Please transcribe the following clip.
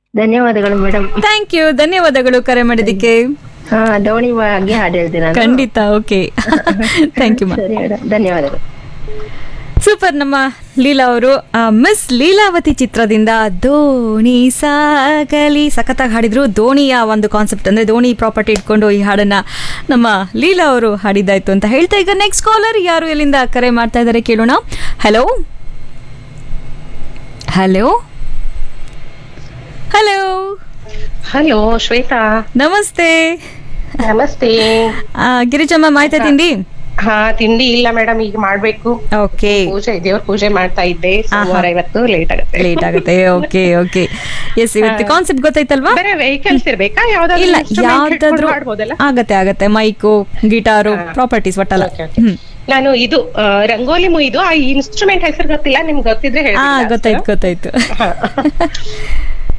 ಧನ್ಯವಾದಗಳು madam thank you ಧನ್ಯವಾದಗಳು ಕರೆ ಮಾಡಿದ್ದಕ್ಕೆ ಹಾ ದೋಣಿ ಬಗ್ಗೆ ಹಾಡು ಹೇಳ್ತೀನಿ ನಾನು ಖಂಡಿತ ಓಕೆ ಥ್ಯಾಂಕ್ ಯು ಮಾ ಸರಿ ಮೇಡಮ್ ಧನ್ಯವಾದಗಳು ಸೂಪರ್ ನಮ್ಮ ಲೀಲಾ ಅವರು ಮಿಸ್ ಲೀಲಾವತಿ ಚಿತ್ರದಿಂದ ದೋಣಿ ಸಾಗಲಿ ಸಖತ್ತಾಗಿ ಹಾಡಿದ್ರು ದೋಣಿಯ ಒಂದು ಕಾನ್ಸೆಪ್ಟ್ ಅಂದ್ರೆ ದೋಣಿ ಪ್ರಾಪರ್ಟಿ ಇಟ್ಕೊಂಡು ಈ ಹಾಡನ್ನ ನಮ್ಮ ಲೀಲಾ ಅವರು ಹಾಡಿದ್ದಾಯ್ತು ಅಂತ ಹೇಳ್ತಾ ಈಗ ನೆಕ್ಸ್ಟ್ ಕಾಲರ್ ಯಾರು ಎಲ್ಲಿಂದ ಕರೆ ಮಾಡ್ತಾ ಇದ್ದಾರೆ ಕೇಳೋಣ hello hello hello hello Shweta ನಮಸ್ತೆ ನಮಸ್ತೆ ಆ, ಗಿರಿಜಮ್ಮ ಮಾಯ್ತಾ ತಿಂಡಿ ಹಾ ತಿಂಡಿ ಇಲ್ಲ ಮೇಡಮ್ ಈಗ ಮಾಡ್ಬೇಕು ಓಕೆ ಪೂಜೆ ದೇವ್ರ ಪೂಜೆ ಮಾಡ್ತಾ ಇದ್ದೆ ಸೋಮವಾರ ಇವತ್ತು ಲೇಟ್ ಆಗುತ್ತೆ ಲೇಟ್ ಆಗುತ್ತೆ ಓಕೆ ಓಕೆ ಎಸ್ ಇವತ್ತು ಕಾನ್ಸೆಪ್ಟ್ ಗೊತ್ತಾಯ್ತಲ್ವಾ ಬೇರೆ ವೆಹಿಕಲ್ಸ್ ಇರ್ಬೇಕಾ ಯಾವ್ದಾದ್ರು ಇಲ್ಲ instrument ಯಾವ್ದಾದ್ರು ಹಿಡ್ಕೊಂಡು ಮಾಡ್ಬೋದಲ್ಲ ಆಗತ್ತೆ ಆಗತ್ತೆ ಮೈಕು ಗಿಟಾರು ಪ್ರಾಪರ್ಟೀಸ್ ಒಟ್ಟಲ್ಲ Okay, okay. ಹ್ಮ್ ನಾನು ಇದು ಆ, ರಂಗೋಲಿ ಮುಯ್ದು ಆ ಇನ್ಸ್ಟ್ರೂಮೆಂಟ್ ಹೆಸರು ಗೊತ್ತಿಲ್ಲ ನಿಮ್ಗೆ ಗೊತ್ತಿದ್ರೆ ಆ ಹೇಳಿ ಗೊತ್ತಾಯ್ತು ಗೊತ್ತಾಯ್ತು